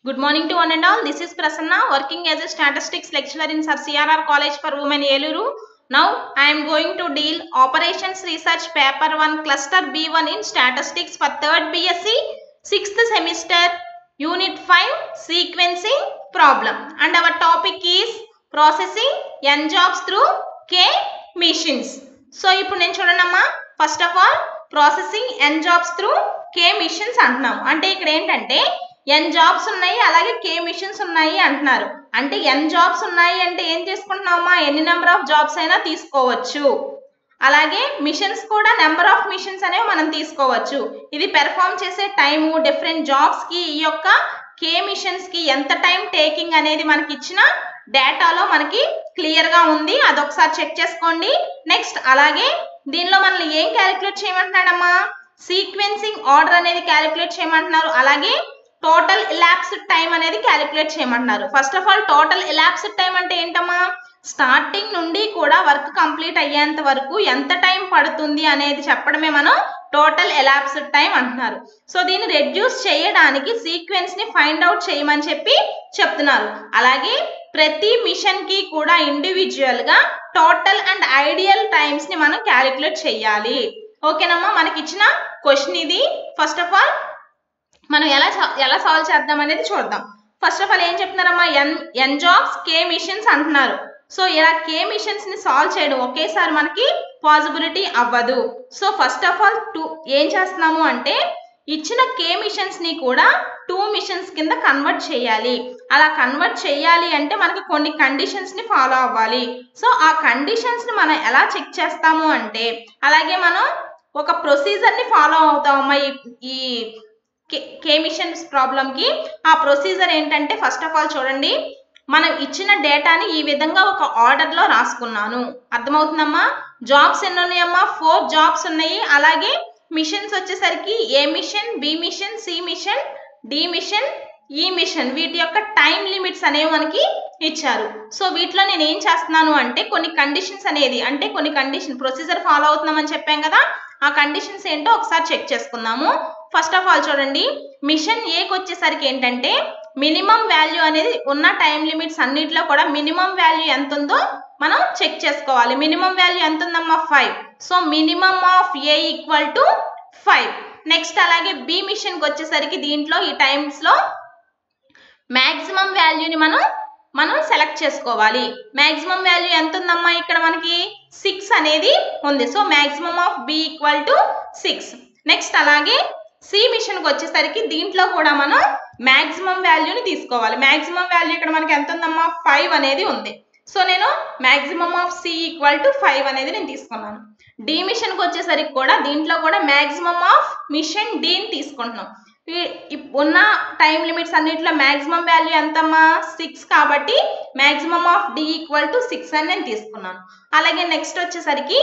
Good morning to one and all. This is Prasanna working as a statistics lecturer in Sir CRR College for Women Eluru. Now I am going to deal operations research paper 1 cluster B1 in statistics for 3rd BSc 6th semester unit 5 sequencing problem and our topic is processing n jobs through k machines. So ఇప్పుడు నేను చూడండమ్మా first of all processing N jobs through K machines అంటున్నాం అంటే ఇక్కడ ఏంటంటే ఎన్ jobs ఉన్నాయి అలాగే కే machines ఉన్నాయి అంటున్నారు అంటే ఎన్ జాబ్స్ ఉన్నాయి అంటే ఏం తీసుకుంటున్నామా ఎన్ని నెంబర్ ఆఫ్ జాబ్స్ అయినా తీసుకోవచ్చు అలాగే మిషన్స్ కూడా నెంబర్ ఆఫ్ మిషన్స్ అనేవి మనం తీసుకోవచ్చు ఇది పెర్ఫామ్ చేసే టైము డిఫరెంట్ జాబ్స్ కి ఈ యొక్క కే మిషన్స్ కి ఎంత టైం టేకింగ్ అనేది మనకి ఇచ్చిన డేటాలో మనకి క్లియర్ గా ఉంది అదొకసారి చెక్ చేసుకోండి నెక్స్ట్ అలాగే దీనిలో మనల్ని ఏం క్యాలిక్యులేట్ చేయమంటున్నాడమ్మా సీక్వెన్సింగ్ ఆర్డర్ అనేది క్యాలిక్యులేట్ చేయమంటున్నారు అలాగే టోటల్ ఇలాప్స్డ్ టైం అనేది క్యాలిక్యులేట్ చేయమంటున్నారు first of all total elapsed time అంటే ఏంటమ్మా స్టార్టింగ్ నుండి కూడా వర్క్ కంప్లీట్ అయ్యేంత వరకు ఎంత టైం పడుతుంది అనేది చెప్పడమే మనం టోటల్ ఎలాప్స్డ్ టైం అంటున్నారు సో దీన్ని రెడ్యూస్ చేయడానికి సీక్వెన్స్ ని ఫైండ్ అవుట్ చేయమని చెప్పి చెప్తున్నారు అలాగే ప్రతి మిషన్ కి కూడా ఇండివిజువల్ గా టోటల్ అండ్ ఐడియల్ టైమ్స్ ని మనం క్యాలిక్యులేట్ చేయాలి ఓకేనమ్మా మనకి ఇచ్చిన క్వశ్చన్ ఇది ఫస్ట్ ఆఫ్ ఆల్ మనం ఎలా సా- ఎలా సాల్వ్ చేద్దాం అనేది చూద్దాం ఫస్ట్ ఆఫ్ ఆల్ ఏం చెప్తున్నారమ్మా N N jobs K machines అంటున్నారు సో ఇలా కే మిషన్స్ ని సాల్వ్ చేయడం ఒకేసారి మనకి పాసిబిలిటీ అవ్వదు so first of all to ఏం చేస్తున్నాము అంటే ఇచ్చిన కే మిషన్స్ ని కూడా టూ మిషన్స్ కింద కన్వర్ట్ చేయాలి అలా కన్వర్ట్ చేయాలి అంటే మనకి కొన్ని కండిషన్స్ ని ఫాలో అవ్వాలి సో ఆ కండిషన్స్ ని మనం ఎలా చెక్ చేస్తాము అంటే అలాగే మనం ఒక ప్రొసీజర్ ని ఫాలో అవుతామమ్మా ఈ ఈ కే మిషన్స్ ప్రాబ్లంకి ఆ ప్రొసీజర్ ఏంటంటే ఫస్ట్ ఆఫ్ ఆల్ చూడండి మనం ఇచ్చిన డేటాని ఈ విధంగా ఒక ఆర్డర్లో రాసుకున్నాను అర్థమవుతుందమ్మా జాబ్స్ ఎన్ని ఉన్నాయమ్మా ఫోర్ జాబ్స్ ఉన్నాయి అలాగే మిషన్స్ వచ్చేసరికి A machine B machine C machine D machine E machine వీటి యొక్క టైం లిమిట్స్ అనేవి మనకి ఇచ్చారు సో వీటిలో నేను ఏం చేస్తున్నాను అంటే కొన్ని కండిషన్స్ అనేది అంటే కొన్ని కండిషన్ ప్రొసీజర్ ఫాలో అవుతున్నామని చెప్పాం కదా ఆ కండిషన్స్ ఏంటో ఒకసారి చెక్ చేసుకుందాము ఫస్ట్ ఆఫ్ ఆల్ చూడండి మిషన్ ఏకి వచ్చేసరికి ఏంటంటే మినిమం వాల్యూ అనేది ఉన్న టైం లిమిట్స్ అన్నిటిలో కూడా మినిమం వాల్యూ ఎంత ఉందో మనం చెక్ చేసుకోవాలి మినిమం వాల్యూ ఎంత ఉందమ్మా five so minimum of A equal to five next అలాగే బి మిషన్కి వచ్చేసరికి దీంట్లో ఈ టైమ్స్లో మ్యాక్సిమం వాల్యూని మనం మనం సెలెక్ట్ చేసుకోవాలి మ్యాక్సిమం వాల్యూ ఎంత ఉందమ్మా ఇక్కడ మనకి సిక్స్ అనేది ఉంది so maximum of B equal to six next అలాగే సి మిషన్కి వచ్చేసరికి దీంట్లో కూడా మనం మ్యాక్సిమం వాల్యూని తీసుకోవాలి మ్యాక్సిమం వాల్యూ ఇక్కడ మనకి ఎంత ఉందమ్మా ఫైవ్ అనేది ఉంది సో నేను maximum of C equal to five అనేది నేను తీసుకున్నాను డి మిషన్కి వచ్చేసరికి కూడా దీంట్లో కూడా మ్యాక్సిమం ఆఫ్ మిషన్ డీని తీసుకుంటున్నాం ఈ- ఇప్- ఉన్న టైం లిమిట్స్ అన్నిట్లో మ్యాక్సిమం వాల్యూ ఎంతమ్మా సిక్స్ కాబట్టి maximum of D equal to six అని నేను తీసుకున్నాను అలాగే నెక్స్ట్ వచ్చేసరికి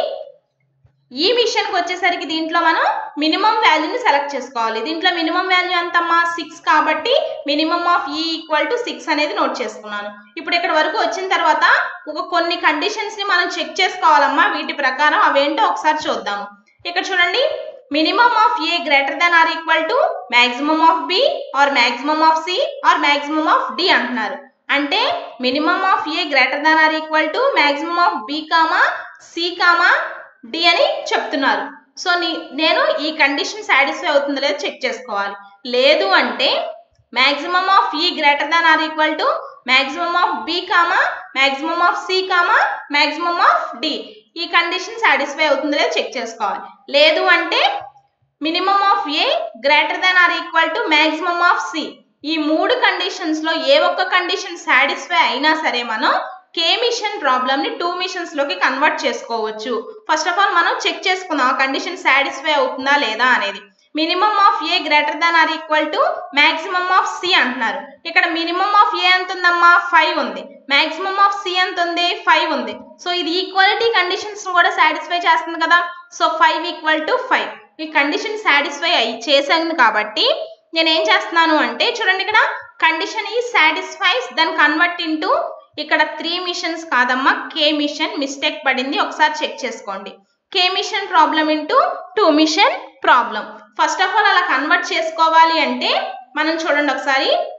ఈ మిషన్కి వచ్చేసరికి దీంట్లో మనం మినిమం వాల్యూని సెలెక్ట్ చేసుకోవాలి దీంట్లో మినిమం వాల్యూ ఎంతమ్మా సిక్స్ కాబట్టి minimum of E equal to six అనేది నోట్ చేసుకున్నాను ఇప్పుడు ఇక్కడ వరకు వచ్చిన తర్వాత ఒక కొన్ని కండిషన్స్ ని మనం చెక్ చేసుకోవాలమ్మా వీటి ప్రకారం అవేంటో ఒకసారి చూద్దాము ఇక్కడ చూడండి minimum of A greater than or equal to maximum of B or maximum of C or maximum of D అంటున్నారు అంటే minimum of A greater than or equal to maximum of B comma C comma D అని చెప్తున్నారు so నీ నేను ఈ condition satisfy అవుతుందో లేదో check చేసుకోవాలి లేదు అంటే maximum of E greater than or equal to maximum of B comma maximum of C comma maximum of D ఈ కండిషన్ సాటిస్ఫై అవుతుందో లేదో చెక్ చేసుకోవాలి లేదు అంటే minimum of A greater than or equal to maximum of C ఈ మూడు conditions లో ఏ ఒక్క కండిషన్ సాటిస్ఫై అయినా సరే మనం కే మిషన్ ప్రాబ్లమ్ ని టూ మిషన్స్ లోకి కన్వర్ట్ చేసుకోవచ్చు ఫస్ట్ ఆఫ్ ఆల్ మనం చెక్ చేసుకుందాం ఆ కండిషన్ సాటిస్ఫై అవుతుందా లేదా అనేది minimum of A greater than or equal to maximum of C అంటున్నారు ఇక్కడ మినిమం ఆఫ్ ఏ ఎంత ఉందమ్మా ఫైవ్ ఉంది మాక్సిమం ఆఫ్ సి ఎంత ఉంది ఫైవ్ ఉంది సో ఇది ఈక్వాలిటీ కండిషన్స్ కూడా సాటిస్ఫై చేస్తుంది కదా so five equal to five ఈ కండిషన్ సాటిస్ఫై అయ్యి చేశాను కాబట్టి నేను ఏం చేస్తున్నాను అంటే చూడండి ఇక్కడ కండిషన్ ఈ సాటిస్ఫైస్ దెన్ కన్వర్ట్ ఇంటూ ఇక్కడ త్రీ మిషన్స్ కాదమ్మా కే మిషన్ మిస్టేక్ పడింది ఒకసారి చెక్ చేసుకోండి K machine problem into two machine problem first of all అలా కన్వర్ట్ చేసుకోవాలి అంటే మనం చూడండి ఒకసారి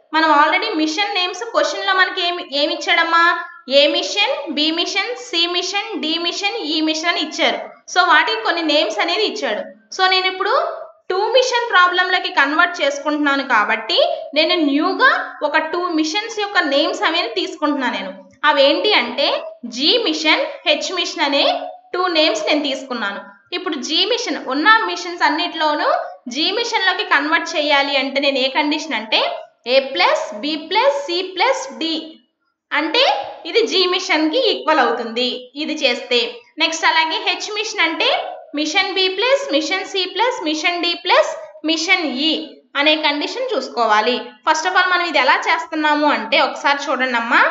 మనం ఆల్రెడీ మిషన్ నేమ్స్ క్వశ్చన్ లో మనకి ఏమి ఏమి ఇచ్చాడమ్మా A machine B machine C machine D machine E machine అని ఇచ్చారు సో వాటికి కొన్ని నేమ్స్ అనేది ఇచ్చాడు సో నేను ఇప్పుడు టూ మిషన్ ప్రాబ్లంలకి కన్వర్ట్ చేసుకుంటున్నాను కాబట్టి నేను న్యూగా ఒక టూ మిషన్స్ యొక్క నేమ్స్ అనేవి తీసుకుంటున్నాను నేను అవేంటి అంటే జీ మిషన్ హెచ్ మిషన్ అనే టూ నేమ్స్ నేను తీసుకున్నాను ఇప్పుడు జీ మిషన్ ఉన్న మిషన్స్ అన్నిట్లోనూ జీ మిషన్లోకి కన్వర్ట్ చేయాలి అంటే నేను ఏ కండిషన్ అంటే A plus B plus C plus D అంటే ఇది జీ మిషన్కి ఈక్వల్ అవుతుంది ఇది చేస్తే నెక్స్ట్ అలాగే హెచ్ మిషన్ అంటే machine B plus machine C plus machine D plus machine E అనే కండిషన్ చూసుకోవాలి ఫస్ట్ ఆఫ్ ఆల్ మనం ఇది ఎలా చేస్తున్నాము అంటే ఒకసారి చూడండి అమ్మా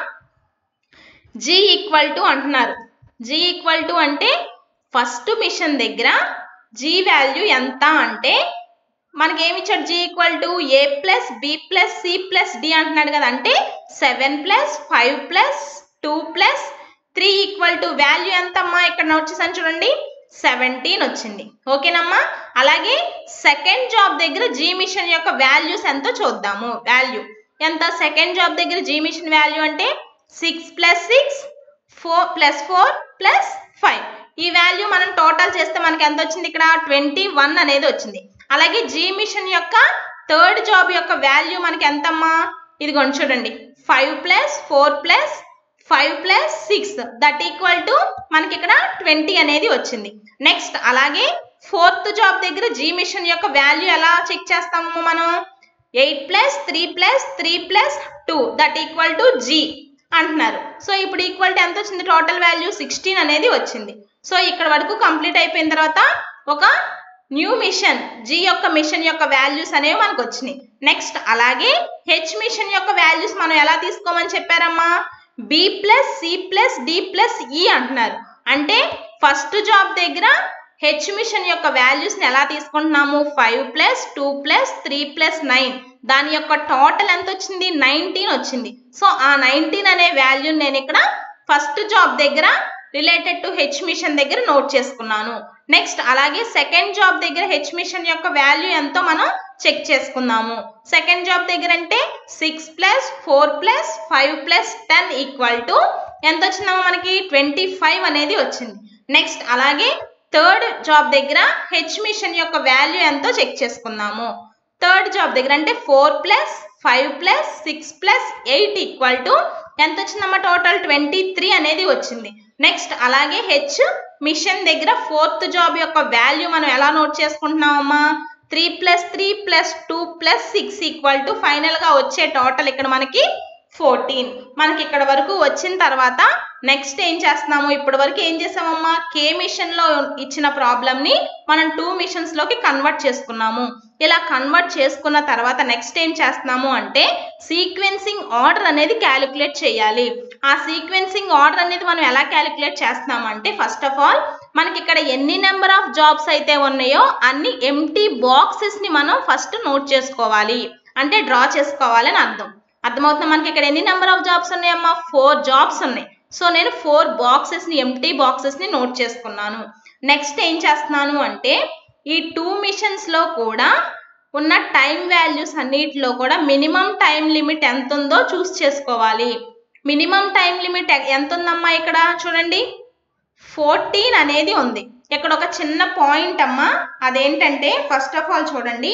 జీ ఈక్వల్ టు అంటున్నారు జీ ఈక్వల్ టు అంటే ఫస్ట్ మిషన్ దగ్గర జీ వాల్యూ ఎంత అంటే మనకి ఏమి ఇచ్చాడు G equal to A plus B plus C plus D అంటున్నాడు కదా అంటే seven plus five plus two plus three equal to value ఎంతమ్మా ఇక్కడ వచ్చేసాను చూడండి సెవెంటీన్ వచ్చింది ఓకేనమ్మా అలాగే సెకండ్ జాబ్ దగ్గర జీ మిషన్ యొక్క వాల్యూస్ ఎంతో చూద్దాము వాల్యూ ఎంత సెకండ్ జాబ్ దగ్గర జీ మిషన్ వాల్యూ అంటే six plus six four plus four plus five ఈ వాల్యూ మనం టోటల్ చేస్తే మనకి ఎంత వచ్చింది ఇక్కడ ట్వంటీ వన్ అనేది వచ్చింది అలాగే జీ మిషన్ యొక్క థర్డ్ జాబ్ యొక్క వాల్యూ మనకి ఎంతమ్మా ఇదిగోండి చూడండి five plus four plus five plus six that equal to మనకి ఇక్కడ ట్వంటీ అనేది వచ్చింది నెక్స్ట్ అలాగే ఫోర్త్ జాబ్ దగ్గర జీ మిషన్ యొక్క వాల్యూ ఎలా చెక్ చేస్తాము మనం eight plus three plus three plus two that equal to G అంటున్నారు సో ఇప్పుడు ఈక్వల్ టు ఎంత వచ్చింది టోటల్ వాల్యూ సిక్స్టీన్ అనేది వచ్చింది సో ఇక్కడ వరకు కంప్లీట్ అయిపోయిన తర్వాత ఒక న్యూ మిషన్ జీ యొక్క మిషన్ యొక్క వాల్యూస్ అనేవి మనకు వచ్చినాయి నెక్స్ట్ అలాగే హెచ్ మిషన్ యొక్క వాల్యూస్ మనం ఎలా తీసుకోమని చెప్పారమ్మా B plus C plus D plus E అంటున్నారు అంటే ఫస్ట్ జాబ్ దగ్గర హెచ్ మిషన్ యొక్క వాల్యూస్ని ఎలా తీసుకుంటున్నాము five plus two plus three plus nine దాని యొక్క టోటల్ ఎంత వచ్చింది నైన్టీన్ వచ్చింది సో ఆ నైన్టీన్ అనే వాల్యూ నేను ఇక్కడ ఫస్ట్ జాబ్ దగ్గర రిలేటెడ్ టు హెచ్ మిషన్ దగ్గర నోట్ చేసుకున్నాను నెక్స్ట్ అలాగే సెకండ్ జాబ్ దగ్గర హెచ్ మిషన్ యొక్క వాల్యూ ఎంతో మనం చెక్ చేసుకుందాము సెకండ్ జాబ్ దగ్గర అంటే six plus four plus five plus ten equal to ఎంత వచ్చిందమ్మా మనకి ట్వంటీ ఫైవ్ అనేది వచ్చింది నెక్స్ట్ అలాగే థర్డ్ జాబ్ దగ్గర హెచ్ మిషన్ యొక్క వాల్యూ ఎంతో చెక్ చేసుకుందాము థర్డ్ జాబ్ దగ్గర అంటే four plus five plus six plus eight equal to ఎంత వచ్చిందమ్మా టోటల్ ట్వంటీ త్రీ అనేది వచ్చింది నెక్స్ట్ అలాగే హెచ్ మిషన్ దగ్గర ఫోర్త్ జాబ్ యొక్క వాల్యూ మనం ఎలా నోట్ చేసుకుంటున్నామమ్మా three plus three plus two plus six equal to ఫైనల్గా వచ్చే టోటల్ ఇక్కడ మనకి ఫోర్టీన్ మనకి ఇక్కడ వరకు వచ్చిన తర్వాత నెక్స్ట్ ఏం చేస్తున్నాము ఇప్పటి వరకు ఏం చేసామమ్మా కే మిషన్లో ఇచ్చిన ప్రాబ్లమ్ని మనం టూ మిషన్స్లోకి కన్వర్ట్ చేసుకున్నాము ఇలా కన్వర్ట్ చేసుకున్న తర్వాత నెక్స్ట్ ఏం చేస్తున్నాము అంటే సీక్వెన్సింగ్ ఆర్డర్ అనేది క్యాలిక్యులేట్ చేయాలి ఆ సీక్వెన్సింగ్ ఆర్డర్ అనేది మనం ఎలా క్యాలిక్యులేట్ చేస్తున్నాము అంటే ఫస్ట్ ఆఫ్ ఆల్ మనకి ఇక్కడ ఎన్ని నెంబర్ ఆఫ్ జాబ్స్ అయితే ఉన్నాయో అన్ని ఎంటీ బాక్సెస్ని మనం ఫస్ట్ నోట్ చేసుకోవాలి అంటే డ్రా చేసుకోవాలి అని అర్థం అర్థమవుతుంది మనకి ఇక్కడ ఎన్ని నెంబర్ ఆఫ్ జాబ్స్ ఉన్నాయమ్మా ఫోర్ జాబ్స్ ఉన్నాయి సో నేను ఫోర్ బాక్సెస్ని ఎంటీ బాక్సెస్ని నోట్ చేసుకున్నాను నెక్స్ట్ ఏం చేస్తున్నాను అంటే ఈ టూ మిషన్స్లో కూడా ఉన్న టైం వాల్యూస్ అన్నిటిలో కూడా మినిమం టైం లిమిట్ ఎంత ఉందో చూస్ చేసుకోవాలి మినిమం టైం లిమిట్ ఎంత ఉందమ్మా ఇక్కడ చూడండి ఫోర్టీన్ అనేది ఉంది ఇక్కడ ఒక చిన్న పాయింట్ అమ్మా అదేంటంటే ఫస్ట్ ఆఫ్ ఆల్ చూడండి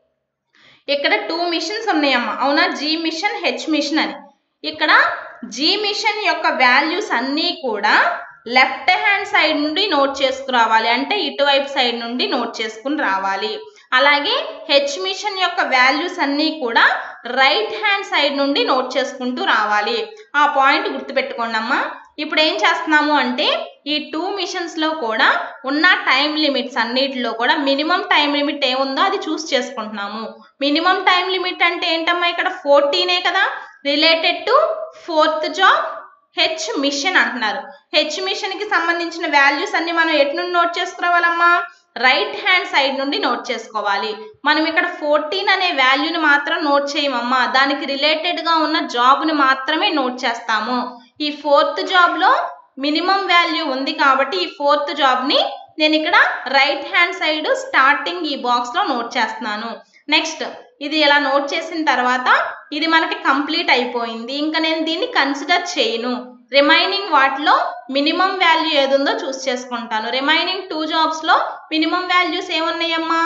ఇక్కడ టూ మిషన్స్ ఉన్నాయమ్మా అవునా జీ మిషన్ హెచ్ మిషన్ అని ఇక్కడ జీ మిషన్ యొక్క వాల్యూస్ అన్నీ కూడా లెఫ్ట్ హ్యాండ్ సైడ్ నుండి నోట్ చేసుకురావాలి అంటే ఇటువైపు సైడ్ నుండి నోట్ చేసుకుని రావాలి అలాగే హెచ్ మిషన్ యొక్క వాల్యూస్ అన్నీ కూడా రైట్ హ్యాండ్ సైడ్ నుండి నోట్ చేసుకుంటూ రావాలి ఆ పాయింట్ గుర్తుపెట్టుకోండి అమ్మా ఇప్పుడు ఏం చేస్తున్నాము అంటే ఈ టూ మిషన్స్లో కూడా ఉన్న టైం లిమిట్స్ అన్నిటిలో కూడా మినిమం టైం లిమిట్ ఏముందో అది చూస్ చేసుకుంటున్నాము మినిమం టైం లిమిట్ అంటే ఏంటమ్మా ఇక్కడ ఫోర్టీనే కదా related to fourth job H machine అంటున్నారు హెచ్ మిషన్కి సంబంధించిన వాల్యూస్ అన్ని మనం ఎటు నుండి నోట్ చేసుకురావాలమ్మా రైట్ హ్యాండ్ సైడ్ నుండి నోట్ చేసుకోవాలి మనం ఇక్కడ ఫోర్టీన్ అనే వాల్యూని మాత్రం నోట్ చేయమమ్మా దానికి రిలేటెడ్గా ఉన్న జాబ్ని మాత్రమే నోట్ చేస్తాము ఈ ఫోర్త్ జాబ్లో మినిమం వాల్యూ ఉంది కాబట్టి ఈ ఫోర్త్ జాబ్ని నేను ఇక్కడ రైట్ హ్యాండ్ సైడ్ స్టార్టింగ్ ఈ బాక్స్లో నోట్ చేస్తున్నాను నెక్స్ట్ ఇది ఇలా నోట్ చేసిన తర్వాత ఇది మనకి కంప్లీట్ అయిపోయింది ఇంకా నేను దీన్ని కన్సిడర్ చేయను రిమైనింగ్ వాటిలో మినిమం వాల్యూ ఏది ఉందో చూస్ చేసుకుంటాను రిమైనింగ్ టూ జాబ్స్లో మినిమం వాల్యూస్ ఏమున్నాయమ్మా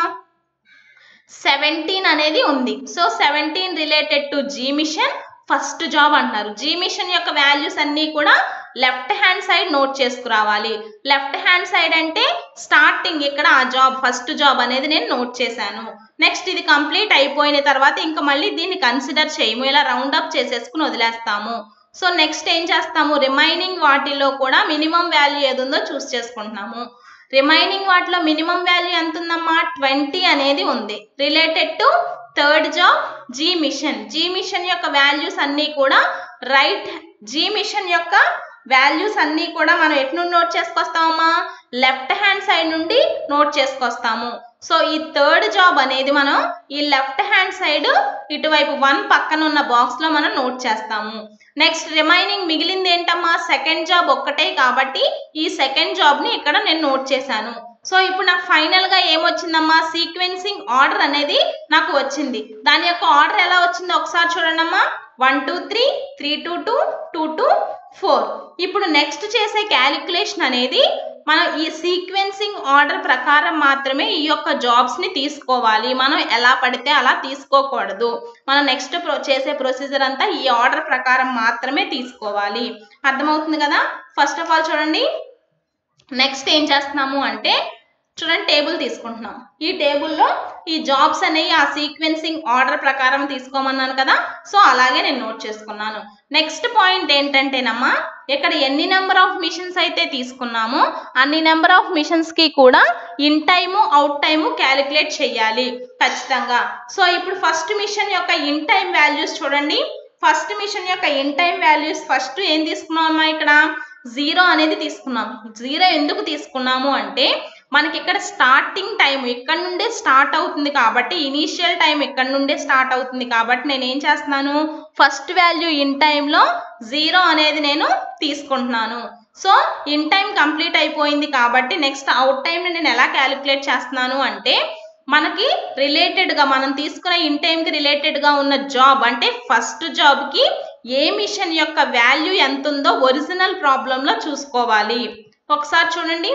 సెవెంటీన్ అనేది ఉంది so seventeen related to G machine first job అంటున్నారు జీ మిషన్ యొక్క వాల్యూస్ అన్నీ కూడా లెఫ్ట్ హ్యాండ్ సైడ్ నోట్ చేసుకురావాలి లెఫ్ట్ హ్యాండ్ సైడ్ అంటే స్టార్టింగ్ ఇక్కడ ఆ జాబ్ ఫస్ట్ జాబ్ అనేది నేను నోట్ చేశాను నెక్స్ట్ ఇది కంప్లీట్ అయిపోయిన తర్వాత ఇంకా మళ్ళీ దీన్ని కన్సిడర్ చేయము ఇలా రౌండ్ అప్ చేసేసుకుని వదిలేస్తాము సో నెక్స్ట్ ఏం చేస్తాము రిమైనింగ్ వాటిలో కూడా మినిమం వాల్యూ ఏది ఉందో చూస్ చేసుకుంటున్నాము రిమైనింగ్ వాటిలో మినిమం వాల్యూ ఎంత ఉందమ్మా ట్వంటీ అనేది ఉంది related to third job G machine G machine యొక్క వాల్యూస్ అన్నీ కూడా రైట్ జీ మిషన్ యొక్క వాల్యూస్ అన్నీ కూడా మనం ఎటు నుండి నోట్ చేసుకొస్తామమ్మా లెఫ్ట్ హ్యాండ్ సైడ్ నుండి నోట్ చేసుకొస్తాము సో ఈ థర్డ్ జాబ్ అనేది మనం ఈ లెఫ్ట్ హ్యాండ్ సైడ్ ఇటువైపు వన్ పక్కన ఉన్న బాక్స్ లో మనం నోట్ చేస్తాము నెక్స్ట్ రిమైనింగ్ మిగిలింది ఏంటమ్మా సెకండ్ జాబ్ ఒక్కటే కాబట్టి ఈ సెకండ్ జాబ్ ని ఇక్కడ నేను నోట్ చేశాను సో ఇప్పుడు నాకు ఫైనల్ గా ఏమొచ్చిందమ్మా సీక్వెన్సింగ్ ఆర్డర్ అనేది నాకు వచ్చింది దాని యొక్క ఆర్డర్ ఎలా వచ్చిందో ఒకసారి చూడండి అమ్మా one two three three two two two two four ఇప్పుడు నెక్స్ట్ చేసే క్యాలిక్యులేషన్ అనేది మనం ఈ సీక్వెన్సింగ్ ఆర్డర్ ప్రకారం మాత్రమే ఈ యొక్క జాబ్స్ ని తీసుకోవాలి మనం ఎలా పడితే అలా తీసుకోకూడదు మనం నెక్స్ట్ ప్రో చేసే ప్రొసీజర్ అంతా ఈ ఆర్డర్ ప్రకారం మాత్రమే తీసుకోవాలి అర్థమవుతుంది కదా ఫస్ట్ ఆఫ్ ఆల్ చూడండి నెక్స్ట్ ఏం చేస్తున్నాము అంటే చూడండి టేబుల్ తీసుకుంటున్నాం ఈ టేబుల్లో ఈ జాబ్స్ అనేవి ఆ సీక్వెన్సింగ్ ఆర్డర్ ప్రకారం తీసుకోమన్నాను కదా సో అలాగే నేను నోట్ చేసుకున్నాను నెక్స్ట్ పాయింట్ ఏంటంటేనమ్మా ఇక్కడ ఎన్ని నెంబర్ ఆఫ్ మిషన్స్ అయితే తీసుకున్నామో అన్ని నెంబర్ ఆఫ్ మిషన్స్కి కూడా in time out time calculate చేయాలి ఖచ్చితంగా సో ఇప్పుడు ఫస్ట్ మిషన్ యొక్క ఇన్ టైం వాల్యూస్ చూడండి ఫస్ట్ మిషన్ యొక్క ఇన్ టైం వాల్యూస్ ఫస్ట్ ఏం తీసుకున్నామమ్మా ఇక్కడ జీరో అనేది తీసుకున్నాం జీరో ఎందుకు తీసుకున్నాము అంటే మనకి ఇక్కడ స్టార్టింగ్ టైం ఇక్కడ నుండే స్టార్ట్ అవుతుంది కాబట్టి ఇనీషియల్ టైం ఇక్కడ నుండే స్టార్ట్ అవుతుంది కాబట్టి నేను ఏం చేస్తున్నాను ఫస్ట్ వాల్యూ ఇన్ టైంలో జీరో అనేది నేను తీసుకుంటున్నాను సో ఇన్ టైం కంప్లీట్ అయిపోయింది కాబట్టి నెక్స్ట్ అవుట్ టైం నేను ఎలా క్యాలిక్యులేట్ చేస్తున్నాను అంటే మనకి రిలేటెడ్గా మనం తీసుకున్న ఇన్ టైంకి రిలేటెడ్గా ఉన్న జాబ్ అంటే ఫస్ట్ జాబ్కి ఏ మిషన్ యొక్క వాల్యూ ఎంత ఉందో ఒరిజినల్ ప్రాబ్లంలో చూసుకోవాలి ఒకసారి చూడండి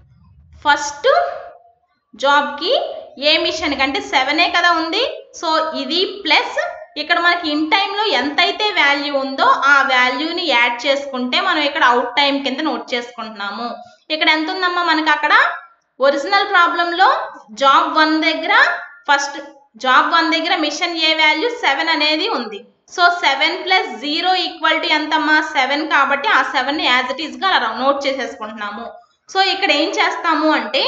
ఫస్ట్ జాబ్కి ఏ మిషన్కి అంటే సెవెనే కదా ఉంది సో ఇది ప్లస్ ఇక్కడ మనకి ఇన్ టైంలో ఎంతైతే వాల్యూ ఉందో ఆ వాల్యూని యాడ్ చేసుకుంటే మనం ఇక్కడ అవుట్ టైం కింద నోట్ చేసుకుంటున్నాము ఇక్కడ ఎంత ఉందమ్మా మనకి అక్కడ ఒరిజినల్ ప్రాబ్లంలో జాబ్ వన్ దగ్గర ఫస్ట్ జాబ్ వన్ దగ్గర మిషన్ ఏ వాల్యూ సెవెన్ అనేది ఉంది so seven plus zero equal to ఎంతమ్మా సెవెన్ కాబట్టి ఆ సెవెన్ యాజ్ ఇట్ ఈస్గా అలా నోట్ చేసేసుకుంటున్నాము సో ఇక్కడ ఏం చేస్తాము అంటే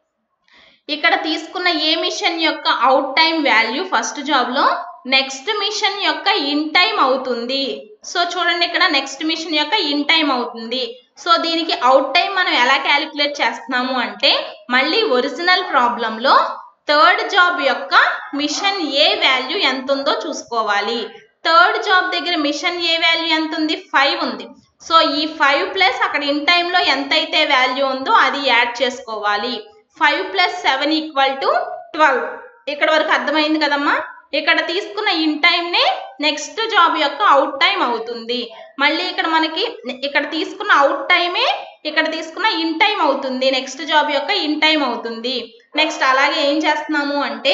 ఇక్కడ తీసుకున్న ఏ మిషన్ యొక్క అవుట్ టైం వాల్యూ ఫస్ట్ జాబ్లో నెక్స్ట్ మిషన్ యొక్క ఇన్ టైం అవుతుంది సో చూడండి ఇక్కడ నెక్స్ట్ మిషన్ యొక్క ఇన్ టైం అవుతుంది సో దీనికి అవుట్ టైం మనం ఎలా క్యాలిక్యులేట్ చేస్తున్నాము అంటే మళ్ళీ ఒరిజినల్ ప్రాబ్లంలో థర్డ్ జాబ్ యొక్క మిషన్ ఏ వాల్యూ ఎంత ఉందో చూసుకోవాలి థర్డ్ జాబ్ దగ్గర మిషన్ ఏ వాల్యూ ఎంత ఉంది ఫైవ్ ఉంది సో ఈ ఫైవ్ ప్లస్ అక్కడ ఇన్ టైంలో ఎంత అయితే వాల్యూ ఉందో అది యాడ్ చేసుకోవాలి five plus seven equal to twelve ఇక్కడ వరకు అర్థమైంది కదమ్మా ఇక్కడ తీసుకున్న ఇన్ టైంనే నెక్స్ట్ జాబ్ యొక్క అవుట్ టైం అవుతుంది మళ్ళీ ఇక్కడ మనకి ఇక్కడ తీసుకున్న అవుట్ టైమే ఇక్కడ తీసుకున్న ఇన్ టైం అవుతుంది నెక్స్ట్ జాబ్ యొక్క ఇన్ టైం అవుతుంది నెక్స్ట్ అలాగే ఏం చేస్తున్నాము అంటే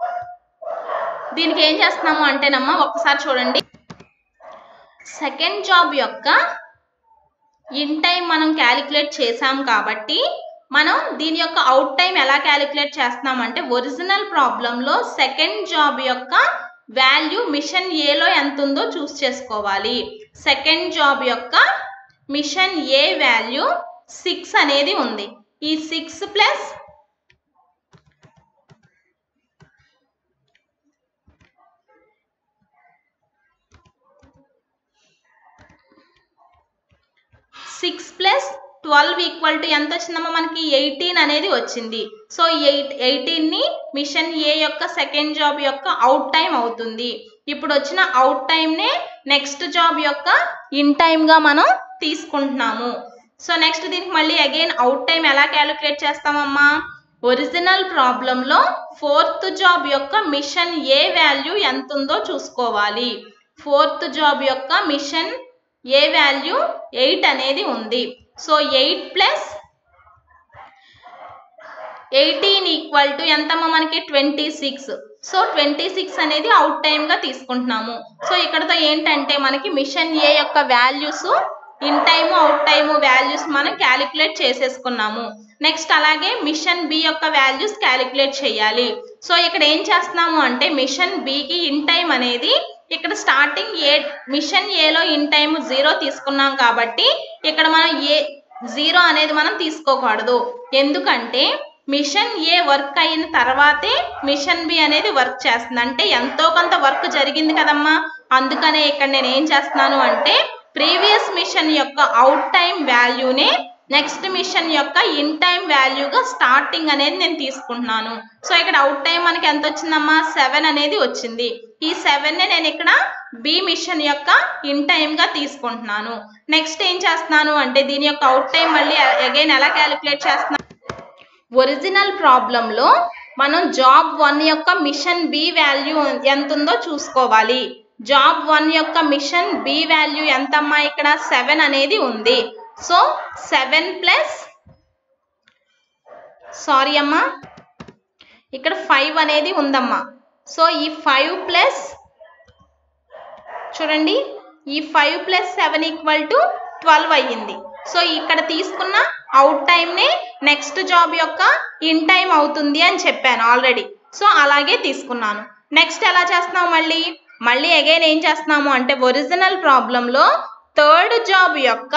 దీనికి ఏం చేస్తున్నాము అంటేనమ్మా ఒక్కసారి చూడండి సెకండ్ జాబ్ యొక్క ఇన్ టైం మనం క్యాలిక్యులేట్ చేసాం కాబట్టి మనం దీని యొక్క అవుట్ టైం ఎలా క్యాలిక్యులేట్ చేస్తున్నామంటే ఒరిజినల్ ప్రాబ్లంలో సెకండ్ జాబ్ యొక్క వాల్యూ మిషన్ ఏలో ఎంత ఉందో చూస్ చేసుకోవాలి సెకండ్ జాబ్ యొక్క మిషన్ ఏ వాల్యూ సిక్స్ అనేది ఉంది ఈ six plus six plus twelve equal to ఎంత వచ్చిందమ్మా మనకి ఎయిటీన్ అనేది వచ్చింది సో ఎయిట్ ఎయిటీన్ని మిషన్ ఏ యొక్క సెకండ్ జాబ్ యొక్క అవుట్ టైం అవుతుంది ఇప్పుడు వచ్చిన అవుట్ టైంనే నెక్స్ట్ జాబ్ యొక్క ఇన్ టైంగా మనం తీసుకుంటున్నాము సో నెక్స్ట్ దీనికి మళ్ళీ అగైన్ అవుట్ టైం ఎలా క్యాలిక్యులేట్ చేస్తామమ్మా ఒరిజినల్ ప్రాబ్లంలో ఫోర్త్ జాబ్ యొక్క మిషన్ ఏ వాల్యూ ఎంత ఉందో చూసుకోవాలి ఫోర్త్ జాబ్ యొక్క మిషన్ ఏ వాల్యూ ఎయిట్ అనేది ఉంది so eight plus eighteen equal to ఎంతమ్మా మనకి twenty six so twenty six అనేది అవుట్ టైమ్గా తీసుకుంటున్నాము సో ఇక్కడతో ఏంటంటే మనకి మిషన్ ఏ యొక్క values in time out time values మనం క్యాలిక్యులేట్ చేసేసుకున్నాము నెక్స్ట్ అలాగే మిషన్ బి యొక్క వాల్యూస్ క్యాలిక్యులేట్ చేయాలి సో ఇక్కడ ఏం చేస్తున్నాము అంటే మిషన్ బికి ఇన్ టైం అనేది ఇక్కడ స్టార్టింగ్ ఏ మిషన్ ఏలో ఇన్ టైం జీరో తీసుకున్నాం కాబట్టి ఇక్కడ మనం ఏ జీరో అనేది మనం తీసుకోకూడదు ఎందుకంటే మిషన్ ఏ వర్క్ అయిన తర్వాతే మిషన్ బి అనేది వర్క్ చేస్తుంది అంటే ఎంతో కొంత వర్క్ జరిగింది కదమ్మా అందుకనే ఇక్కడ నేను ఏం చేస్తున్నాను అంటే ప్రీవియస్ మిషన్ యొక్క అవుట్ టైం వాల్యూనే నెక్స్ట్ మిషన్ యొక్క ఇన్ టైం వాల్యూగా స్టార్టింగ్ అనేది నేను తీసుకుంటున్నాను సో ఇక్కడ అవుట్ టైం మనకి ఎంత వచ్చిందమ్మా సెవెన్ అనేది వచ్చింది ఈ సెవెన్ నేను ఇక్కడ బి మిషన్ యొక్క ఇన్ టైంగా తీసుకుంటున్నాను నెక్స్ట్ ఏం చేస్తున్నాను అంటే దీని యొక్క అవుట్ టైం మళ్ళీ అగైన్ ఎలా క్యాలిక్యులేట్ చేస్తున్నాను ఒరిజినల్ ప్రాబ్లంలో మనం జాబ్ వన్ యొక్క మిషన్ బి వాల్యూ ఎంత ఉందో చూసుకోవాలి జాబ్ వన్ యొక్క మిషన్ బి వాల్యూ ఎంతమ్మా ఇక్కడ సెవెన్ అనేది ఉంది సో సెవెన్ ప్లస్ సారీ అమ్మా ఇక్కడ ఫైవ్ అనేది ఉందమ్మా సో ఈ ఫైవ్ ప్లస్ చూడండి ఈ five plus seven equal to twelve అయ్యింది సో ఇక్కడ తీసుకున్న అవుట్ టైంనే నెక్స్ట్ జాబ్ యొక్క ఇన్ టైం అవుతుంది అని చెప్పాను ఆల్రెడీ సో అలాగే తీసుకున్నాను నెక్స్ట్ ఎలా చేస్తున్నాం మళ్ళీ మళ్ళీ అగైన్ ఏం చేస్తున్నాము అంటే ఒరిజినల్ ప్రాబ్లంలో థర్డ్ జాబ్ యొక్క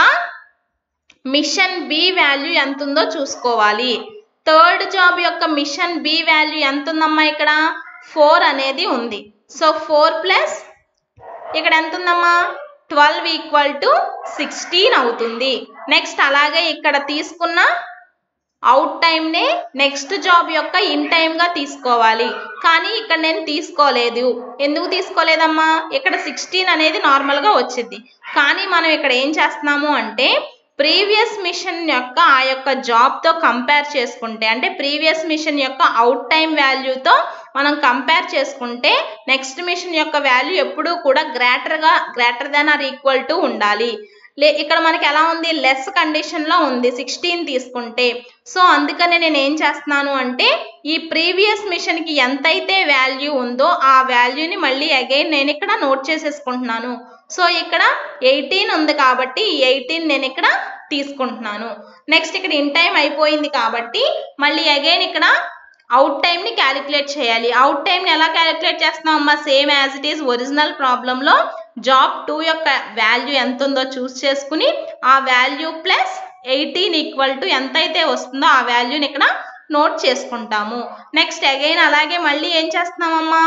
మిషన్ బి వాల్యూ ఎంత ఉందో చూసుకోవాలి థర్డ్ జాబ్ యొక్క మిషన్ బి వాల్యూ ఎంత ఉందమ్మా ఇక్కడ ఫోర్ అనేది ఉంది సో ఫోర్ ప్లస్ ఇక్కడ ఎంత ఉందమ్మా ట్వెల్వ్ ఈక్వల్ టు సిక్స్టీన్ అవుతుంది నెక్స్ట్ అలాగే ఇక్కడ తీసుకున్న అవుట్ టైంనే నెక్స్ట్ జాబ్ యొక్క ఇన్ టైమ్గా తీసుకోవాలి కానీ ఇక్కడ నేను తీసుకోలేదు ఎందుకు తీసుకోలేదమ్మా ఇక్కడ సిక్స్టీన్ అనేది నార్మల్గా వచ్చింది కానీ మనం ఇక్కడ ఏం చేస్తున్నాము అంటే ప్రీవియస్ మిషన్ యొక్క ఆ యొక్క జాబ్తో కంపేర్ చేసుకుంటే అంటే ప్రీవియస్ మిషన్ యొక్క అవుట్ టైం వాల్యూతో మనం కంపేర్ చేసుకుంటే నెక్స్ట్ మిషన్ యొక్క వాల్యూ ఎప్పుడూ కూడా గ్రేటర్గా greater than or equal to ఉండాలి లే ఇక్కడ మనకి ఎలా ఉంది లెస్ కండిషన్లో ఉంది సిక్స్టీన్ తీసుకుంటే సో అందుకనే నేను ఏం చేస్తున్నాను అంటే ఈ ప్రీవియస్ మిషన్కి ఎంతైతే వాల్యూ ఉందో ఆ వాల్యూని మళ్ళీ అగైన్ నేను ఇక్కడ నోట్ చేసేసుకుంటున్నాను సో ఇక్కడ ఎయిటీన్ ఉంది కాబట్టి ఈ ఎయిటీన్ నేను ఇక్కడ తీసుకుంటున్నాను నెక్స్ట్ ఇక్కడ ఇన్ టైం అయిపోయింది కాబట్టి మళ్ళీ అగైన్ ఇక్కడ అవుట్ టైంని క్యాలిక్యులేట్ చేయాలి అవుట్ టైంని ఎలా క్యాలిక్యులేట్ చేస్తున్నాం అమ్మా same as it is original ప్రాబ్లంలో జాబ్ టూ యొక్క వాల్యూ ఎంత ఉందో చూస్ చేసుకుని ఆ value plus eighteen equal to ఎంత అయితే వస్తుందో ఆ వాల్యూని ఇక్కడ నోట్ చేసుకుంటాము నెక్స్ట్ అగైన్ అలాగే మళ్ళీ ఏం చేస్తున్నామమ్మా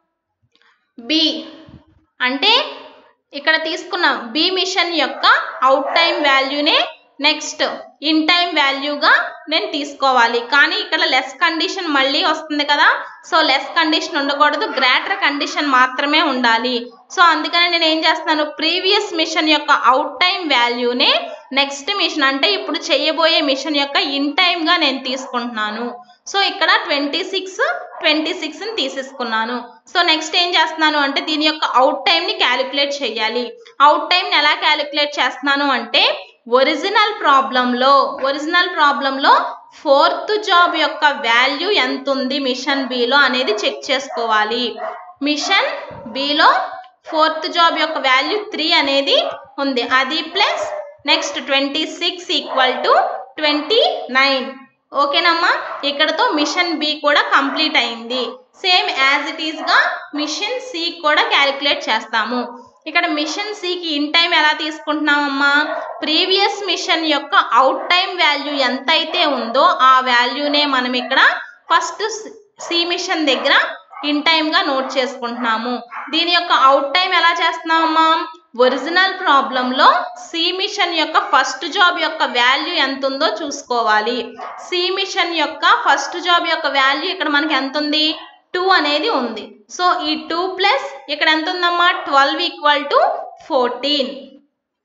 బి అంటే ఇక్కడ తీసుకున్న బి మిషన్ యొక్క అవుట్ టైం వాల్యూనే నెక్స్ట్ ఇన్ టైం వాల్యూగా నేను తీసుకోవాలి కానీ ఇక్కడ లెస్ కండిషన్ మళ్ళీ వస్తుంది కదా సో లెస్ కండిషన్ ఉండకూడదు గ్రేటర్ కండిషన్ మాత్రమే ఉండాలి సో అందుకని నేను ఏం చేస్తున్నాను ప్రీవియస్ మిషన్ యొక్క అవుట్ టైం వాల్యూనే నెక్స్ట్ మిషన్ అంటే ఇప్పుడు చేయబోయే మిషన్ యొక్క ఇన్ టైమ్గా నేను తీసుకుంటున్నాను సో ఇక్కడ ట్వంటీ సిక్స్ ట్వంటీ సిక్స్ని తీసేసుకున్నాను సో నెక్స్ట్ ఏం చేస్తున్నాను అంటే దీని యొక్క అవుట్ టైంని క్యాలిక్యులేట్ చేయాలి అవుట్ టైంని ఎలా క్యాలిక్యులేట్ చేస్తున్నాను అంటే ఒరిజినల్ ప్రాబ్లంలో ఒరిజినల్ ప్రాబ్లంలో ఫోర్త్ జాబ్ యొక్క వాల్యూ ఎంత ఉంది మిషన్ బిలో అనేది చెక్ చేసుకోవాలి మిషన్ బిలో ఫోర్త్ జాబ్ యొక్క వాల్యూ త్రీ అనేది ఉంది అది plus next twenty six equal to twenty nine ఓకేనమ్మా ఇక్కడతో మిషన్ బి కూడా కంప్లీట్ అయింది సేమ్ యాజ్ ఇట్ ఈస్గా మిషన్ సి కూడా క్యాలిక్యులేట్ చేస్తాము ఇక్కడ మిషన్ సికి ఇన్ టైం ఎలా తీసుకుంటున్నామమ్మా ప్రీవియస్ మిషన్ యొక్క అవుట్ టైం వాల్యూ ఎంత అయితే ఉందో ఆ వాల్యూనే మనం ఇక్కడ ఫస్ట్ సి మిషన్ దగ్గర ఇన్ టైమ్గా నోట్ చేసుకుంటున్నాము దీని యొక్క అవుట్ టైం ఎలా చేస్తున్నామమ్మా ఒరిజినల్ ప్రాబ్లంలో సి మిషన్ యొక్క ఫస్ట్ జాబ్ యొక్క వాల్యూ ఎంత ఉందో చూసుకోవాలి సి మిషన్ యొక్క ఫస్ట్ జాబ్ యొక్క వాల్యూ ఇక్కడ మనకి ఎంత ఉంది టూ అనేది ఉంది సో ఈ టూ ప్లస్ ఇక్కడ ఎంత ఉందమ్మా twelve equal to fourteen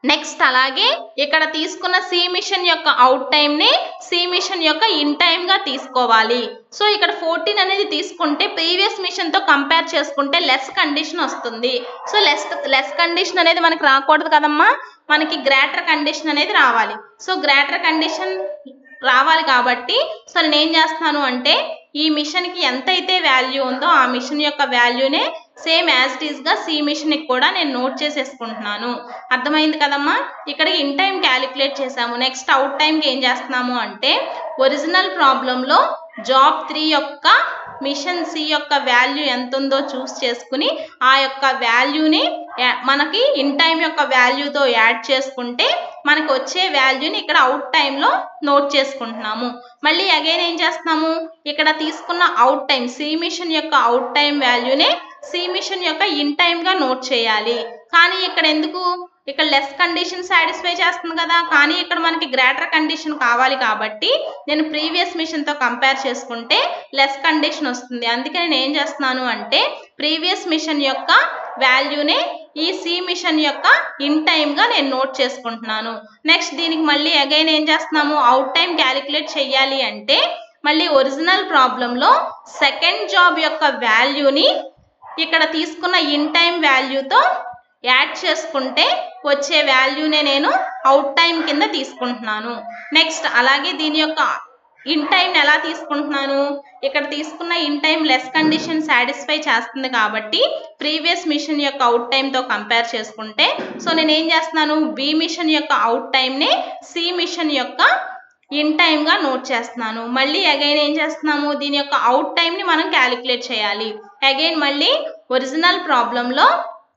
next అలాగే ఇక్కడ తీసుకున్న సి మిషన్ యొక్క అవుట్ టైం ని సి మిషన్ యొక్క ఇన్ టైం గా తీసుకోవాలి సో ఇక్కడ ఫోర్టీన్ అనేది తీసుకుంటే ప్రీవియస్ మిషన్ తో కంపేర్ చేసుకుంటే లెస్ కండిషన్ వస్తుంది సో లెస్ లెస్ కండిషన్ అనేది మనకి రాకూడదు కదమ్మా మనకి గ్రేటర్ కండిషన్ అనేది రావాలి సో గ్రేటర్ కండిషన్ రావాలి కాబట్టి సో నేను ఏం చేస్తున్నాను అంటే ఈ మిషన్కి ఎంతైతే వాల్యూ ఉందో ఆ మిషన్ యొక్క వాల్యూనే సేమ్ యాజ్ ఇట్ ఈస్గా సి మిషన్కి కూడా నేను నోట్ చేసేసుకుంటున్నాను అర్థమైంది కదమ్మా ఇక్కడ ఇన్ టైం క్యాలిక్యులేట్ చేసాము నెక్స్ట్ అవుట్ టైంకి ఏం చేస్తున్నాము అంటే ఒరిజినల్ ప్రాబ్లంలో జాబ్ త్రీ యొక్క మిషన్ సి యొక్క వాల్యూ ఎంత ఉందో చూస్ చేసుకుని ఆ యొక్క వాల్యూని మనకి ఇన్ టైం యొక్క వాల్యూతో యాడ్ చేసుకుంటే మనకు వచ్చే వాల్యూని ఇక్కడ అవుట్ టైంలో నోట్ చేసుకుంటున్నాము మళ్ళీ అగైన్ ఏం చేస్తున్నాము ఇక్కడ తీసుకున్న అవుట్ టైం సి మిషన్ యొక్క అవుట్ టైం వాల్యూనే సి మిషన్ యొక్క ఇన్ టైంగా నోట్ చేయాలి కానీ ఇక్కడ ఎందుకు ఇక్కడ లెస్ కండిషన్ సాటిస్ఫై చేస్తుంది కదా కానీ ఇక్కడ మనకి గ్రేటర్ కండిషన్ కావాలి కాబట్టి నేను ప్రీవియస్ మిషన్తో కంపేర్ చేసుకుంటే లెస్ కండిషన్ వస్తుంది అందుకే నేను ఏం చేస్తున్నాను అంటే ప్రీవియస్ మిషన్ యొక్క వాల్యూనే ఈ సి మిషన్ యొక్క ఇన్ టైమ్గా నేను నోట్ చేసుకుంటున్నాను నెక్స్ట్ దీనికి మళ్ళీ అగైన్ ఏం చేస్తున్నాము అవుట్ టైం క్యాలిక్యులేట్ చేయాలి అంటే మళ్ళీ ఒరిజినల్ ప్రాబ్లంలో సెకండ్ జాబ్ యొక్క వాల్యూని ఇక్కడ తీసుకున్న ఇన్ టైం వాల్యూతో యాడ్ చేసుకుంటే వచ్చే వాల్యూనే నేను అవుట్ టైం కింద తీసుకుంటున్నాను నెక్స్ట్ అలాగే దీని యొక్క ఇన్ టైం ఎలా తీసుకుంటున్నాను ఇక్కడ తీసుకున్న in time less condition satisfy చేస్తుంది కాబట్టి ప్రీవియస్ మిషన్ యొక్క అవుట్ టైంతో కంపేర్ చేసుకుంటే సో నేను ఏం చేస్తున్నాను బి మిషన్ యొక్క అవుట్ టైంని సి మిషన్ యొక్క ఇన్ టైమ్గా నోట్ చేస్తున్నాను మళ్ళీ అగైన్ ఏం చేస్తున్నాము దీని యొక్క అవుట్ టైంని మనం క్యాలిక్యులేట్ చేయాలి అగైన్ మళ్ళీ ఒరిజినల్ ప్రాబ్లంలో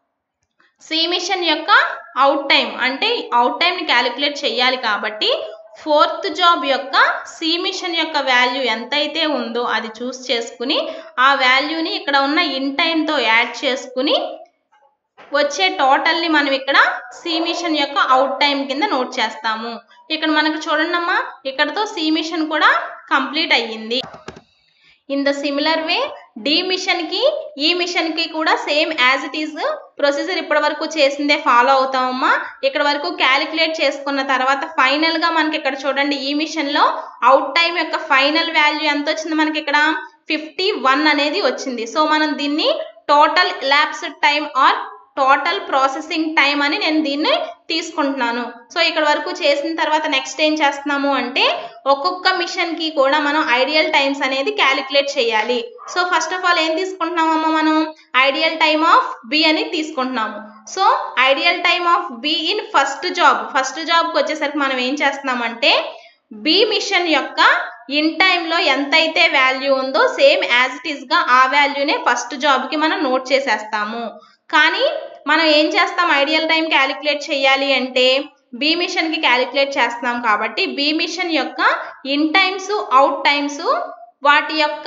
సి మిషన్ యొక్క అవుట్ టైం అంటే అవుట్ టైంని క్యాలిక్యులేట్ చేయాలి కాబట్టి ఫోర్త్ జాబ్ యొక్క సి మిషన్ యొక్క వాల్యూ ఎంతైతే ఉందో అది చూస్ చేసుకుని ఆ వాల్యూని ఇక్కడ ఉన్న ఇన్ టైంతో యాడ్ చేసుకుని వచ్చే టోటల్ని మనం ఇక్కడ సి మిషన్ యొక్క అవుట్ టైం కింద నోట్ చేస్తాము ఇక్కడ మనకు చూడండి అమ్మా ఇక్కడతో సి మిషన్ కూడా కంప్లీట్ అయ్యింది in the similar way D మిషన్కి ఈ మిషన్కి కూడా same as it is procedure ఇప్పటి వరకు చేసిందే ఫాలో అవుతామమ్మా ఇక్కడ వరకు క్యాలిక్యులేట్ చేసుకున్న తర్వాత ఫైనల్గా మనకి ఇక్కడ చూడండి ఈ మిషన్లో అవుట్ టైం యొక్క ఫైనల్ వాల్యూ ఎంత వచ్చింది మనకి ఇక్కడ ఫిఫ్టీ వన్ అనేది వచ్చింది సో మనం దీన్ని total lapsed time or total processing time అని నేను దీన్ని తీసుకుంటున్నాను సో ఇక్కడ వరకు చేసిన తర్వాత నెక్స్ట్ ఏం చేస్తున్నాము అంటే ఒక్కొక్క మిషన్కి కూడా మనం ఐడియల్ టైమ్స్ అనేది క్యాలిక్యులేట్ చేయాలి సో ఫస్ట్ ఆఫ్ ఆల్ ఏం తీసుకుంటున్నామమ్మా మనం ఐడియల్ టైమ్ ఆఫ్ బి అని తీసుకుంటున్నాము so ideal time of B in first job first జాబ్కి వచ్చేసరికి మనం ఏం చేస్తున్నామంటే బి మిషన్ యొక్క ఇన్ టైంలో ఎంతైతే వాల్యూ ఉందో సేమ్ యాజ్ ఇట్ ఈస్గా ఆ వాల్యూనే ఫస్ట్ జాబ్కి మనం నోట్ చేసేస్తాము కానీ మనం ఏం చేస్తాం ఐడియల్ టైం క్యాలిక్యులేట్ చేయాలి అంటే బి మిషన్కి క్యాలిక్యులేట్ చేస్తున్నాం కాబట్టి బి మిషన్ యొక్క ఇన్ టైమ్స్ అవుట్ టైమ్స్ వాటి యొక్క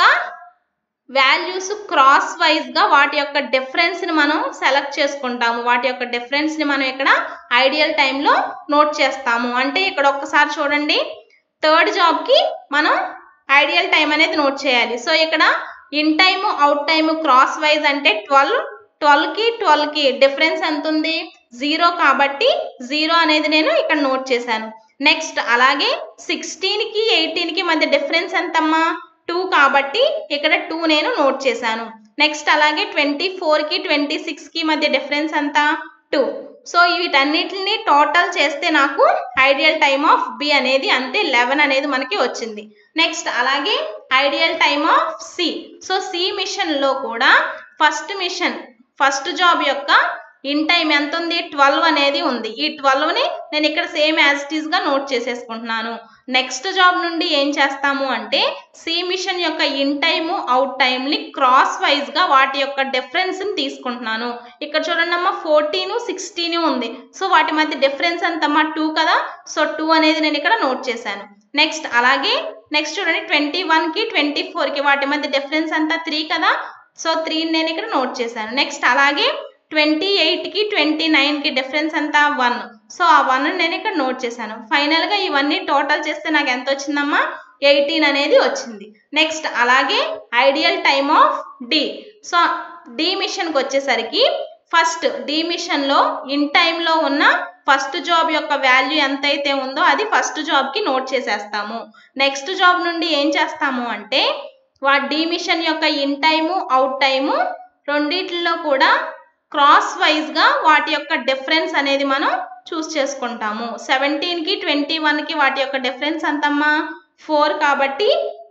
వాల్యూస్ క్రాస్ వైజ్గా వాటి యొక్క డిఫరెన్స్ని మనం సెలెక్ట్ చేసుకుంటాము వాటి యొక్క డిఫరెన్స్ని మనం ఇక్కడ ఐడియల్ టైంలో నోట్ చేస్తాము అంటే ఇక్కడ ఒక్కసారి చూడండి థర్డ్ జాబ్కి మనం ఐడియల్ టైం అనేది నోట్ చేయాలి సో ఇక్కడ in time out time cross wise అంటే ట్వెల్వ్ ట్వెల్వ్కి ట్వెల్వ్కి డిఫరెన్స్ ఎంత ఉంది జీరో కాబట్టి జీరో అనేది నేను ఇక్కడ నోట్ చేశాను నెక్స్ట్ అలాగే సిక్స్టీన్కి ఎయిటీన్కి మధ్య డిఫరెన్స్ ఎంతమ్మా టూ కాబట్టి ఇక్కడ టూ నేను నోట్ చేశాను నెక్స్ట్ అలాగే ట్వంటీ ఫోర్కి ట్వంటీ సిక్స్కి మధ్య డిఫరెన్స్ ఎంత టూ సో వీటన్నిటిని టోటల్ చేస్తే నాకు ఐడియల్ టైమ్ ఆఫ్ బి అనేది అంటే లెవెన్ అనేది మనకి వచ్చింది నెక్స్ట్ అలాగే ideal time of C so C మిషన్లో కూడా ఫస్ట్ మిషన్ ఫస్ట్ జాబ్ యొక్క ఇన్ టైం ఎంత ఉంది ట్వెల్వ్ అనేది ఉంది ఈ ట్వెల్వ్ని నేను ఇక్కడ సేమ్ యాజ్ ఇట్ ఈస్గా నోట్ చేసేసుకుంటున్నాను నెక్స్ట్ జాబ్ నుండి ఏం చేస్తాము అంటే సి మిషన్ యొక్క ఇన్ టైము అవుట్ టైంని క్రాస్ వైజ్గా వాటి యొక్క డిఫరెన్స్ని తీసుకుంటున్నాను ఇక్కడ చూడండి అమ్మా ఫోర్టీన్ సిక్స్టీన్ ఉంది సో వాటి మధ్య డిఫరెన్స్ ఎంతమ్మా టూ కదా సో టూ అనేది నేను ఇక్కడ నోట్ చేశాను నెక్స్ట్ అలాగే నెక్స్ట్ చూడండి ట్వంటీ వన్కి ట్వంటీ ఫోర్కి వాటి మధ్య డిఫరెన్స్ అంతా త్రీ కదా సో త్రీ నేను ఇక్కడ నోట్ చేశాను నెక్స్ట్ అలాగే ట్వంటీ ఎయిట్కి ట్వంటీ నైన్కి డిఫరెన్స్ ఎంత వన్ సో ఆ వన్ నేను ఇక్కడ నోట్ చేశాను ఫైనల్గా ఇవన్నీ టోటల్ చేస్తే నాకు ఎంత వచ్చిందమ్మా ఎయిటీన్ అనేది వచ్చింది నెక్స్ట్ అలాగే ideal time of D so D మిషన్కి వచ్చేసరికి ఫస్ట్ డి మిషన్లో ఇన్ టైంలో ఉన్న ఫస్ట్ జాబ్ యొక్క వాల్యూ ఎంతైతే ఉందో అది ఫస్ట్ జాబ్కి నోట్ చేసేస్తాము నెక్స్ట్ జాబ్ నుండి ఏం చేస్తాము అంటే వా డి మిషన్ యొక్క ఇన్ టైము అవుట్ టైము రెండిట్లో కూడా క్రాస్ వైజ్గా వాటి యొక్క డిఫరెన్స్ అనేది మనం చూస్ చేసుకుంటాము సెవెంటీన్కి ట్వంటీ వన్కి వాటి యొక్క డిఫరెన్స్ ఎంతమ్మా ఫోర్ కాబట్టి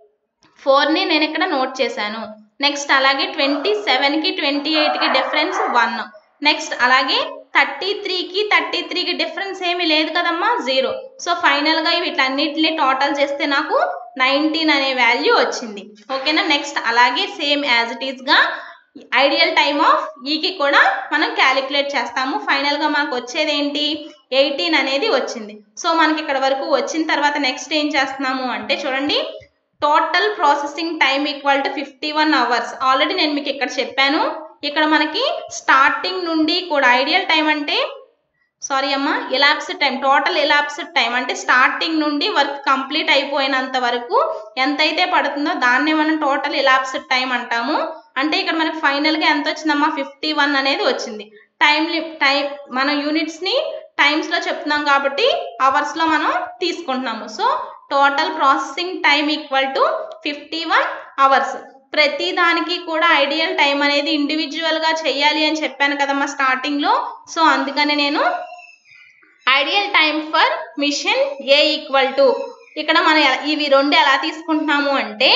ఫోర్ని నేను ఇక్కడ నోట్ చేశాను నెక్స్ట్ అలాగే ట్వంటీ సెవెన్కి ట్వంటీ ఎయిట్కి డిఫరెన్స్ వన్ నెక్స్ట్ అలాగే థర్టీ త్రీకి థర్టీ త్రీకి డిఫరెన్స్ ఏమీ లేదు కదమ్మా జీరో సో ఫైనల్గా వీటన్నిటిని టోటల్ చేస్తే నాకు నైన్టీన్ అనే వాల్యూ వచ్చింది ఓకేనా నెక్స్ట్ అలాగే సేమ్ యాజ్ ఇట్ ఈస్గా ఐడియల్ టైమ్ ఆఫ్ ఈకి కూడా మనం క్యాలిక్యులేట్ చేస్తాము ఫైనల్గా మనకు వచ్చేది ఏంటి ఎయిటీన్ అనేది వచ్చింది సో మనకి ఇక్కడ వరకు వచ్చిన తర్వాత నెక్స్ట్ ఏం చేస్తున్నాము అంటే చూడండి total processing time equal to fifty one hours already నేను మీకు ఇక్కడ చెప్పాను ఇక్కడ మనకి స్టార్టింగ్ నుండి కూడా ఐడియల్ టైం అంటే సారీ అమ్మా elapsed time total elapsed time అంటే స్టార్టింగ్ నుండి వర్క్ కంప్లీట్ అయిపోయినంత వరకు ఎంతైతే పడుతుందో దాన్నే మనం టోటల్ ఎలాప్స్డ్ టైం అంటాము అంటే ఇక్కడ మనకి ఫైనల్గా ఎంత వచ్చిందమ్మా ఫిఫ్టీ వన్ అనేది వచ్చింది టైం టైం మన యూనిట్స్ని టైమ్స్లో చెప్తున్నాం కాబట్టి అవర్స్లో మనం తీసుకుంటున్నాము so total processing time equal to fifty one hours ప్రతి దానికి కూడా ఐడియల్ టైం అనేది ఇండివిజువల్గా చేయాలి అని చెప్పాను కదమ్మా స్టార్టింగ్లో సో అందుకని నేను ideal time for machine A equal to ఇక్కడ మనం ఎల- ఇవి రెండు ఎలా తీసుకుంటున్నాము అంటే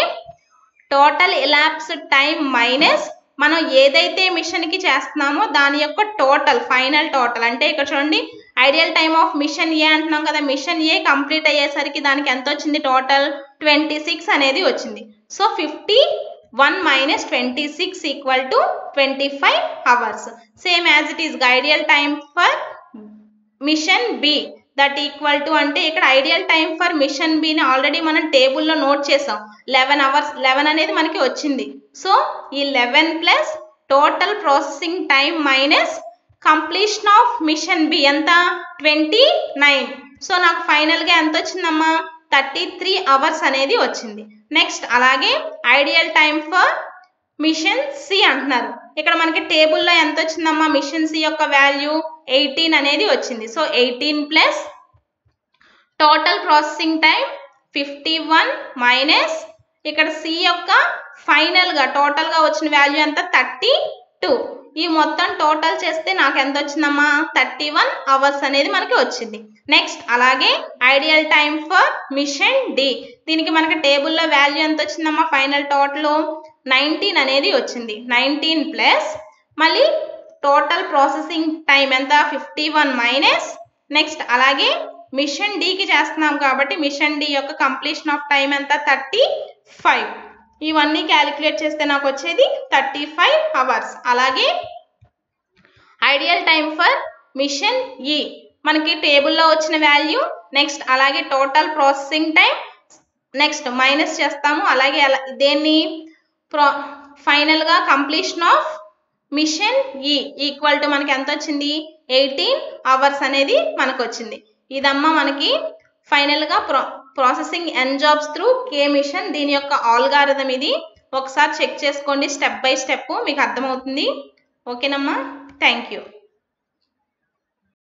టోటల్ ఎలాప్స్డ్ టైం మైనస్ మనం ఏదైతే మిషన్కి చేస్తున్నామో దాని యొక్క టోటల్ ఫైనల్ టోటల్ అంటే ఇక్కడ చూడండి ideal time of machine A అంటున్నాం కదా మిషన్ ఏ కంప్లీట్ అయ్యేసరికి దానికి ఎంత వచ్చింది టోటల్ ట్వంటీ సిక్స్ అనేది వచ్చింది so fifty one minus twenty six equal to twenty five hours same as it is ideal time for machine B that equal to అంటే ఇక్కడ ఐడియల్ టైం ఫర్ మిషన్ బిని already మనం టేబుల్లో note చేసాం eleven hours eleven అనేది మనకి వచ్చింది so ఈ eleven plus total processing time minus completion of machine B ఎంత ట్వంటీ నైన్ సో నాకు ఫైనల్గా ఎంత వచ్చిందమ్మా థర్టీ త్రీ అవర్స్ అనేది వచ్చింది నెక్స్ట్ అలాగే ideal time for machine C అంటున్నారు ఇక్కడ మనకి టేబుల్లో ఎంత వచ్చిందమ్మా మిషన్ సి యొక్క వాల్యూ ఎయిటీన్ అనేది వచ్చింది so eighteen plus total processing time fifty one minus ఇక్కడ సి యొక్క ఫైనల్గా టోటల్గా వచ్చిన వాల్యూ ఎంత థర్టీ టూ ఈ మొత్తం టోటల్ చేస్తే నాకు ఎంత వచ్చిందమ్మా థర్టీ వన్ అవర్స్ అనేది మనకి వచ్చింది నెక్స్ట్ అలాగే ideal time for machine D దీనికి మనకి టేబుల్లో వాల్యూ ఎంత వచ్చిందమ్మా ఫైనల్ టోటల్ నైన్టీన్ అనేది వచ్చింది నైన్టీన్ ప్లస్ మళ్ళీ టోటల్ ప్రాసెసింగ్ టైం ఎంత ఫిఫ్టీ వన్ మైనస్ నెక్స్ట్ అలాగే మిషన్ డికి చేస్తున్నాం కాబట్టి మిషన్ డి యొక్క కంప్లీషన్ ఆఫ్ టైం ఎంత థర్టీ ఫైవ్ ఇవన్నీ క్యాలిక్యులేట్ చేస్తే నాకు వచ్చేది థర్టీ ఫైవ్ అవర్స్ అలాగే ideal time for machine E మనకి టేబుల్లో వచ్చిన వాల్యూ నెక్స్ట్ అలాగే total processing time next minus చేస్తాము అలాగే అలా దేన్ని ప్రో ఫైనల్గా completion of machine E equal to మనకి ఎంత వచ్చింది ఎయిటీన్ అవర్స్ అనేది మనకు వచ్చింది ఇదమ్మా మనకి ఫైనల్గా ప్రో ప్రాసెసింగ్ ఎన్ జాబ్స్ త్రూ కే మిషన్ దీని యొక్క ఆల్గారిథం ఇది ఒకసారి చెక్ చేసుకోండి స్టెప్ బై స్టెప్ మీకు అర్థమవుతుంది ఓకేనమ్మా థ్యాంక్ యూ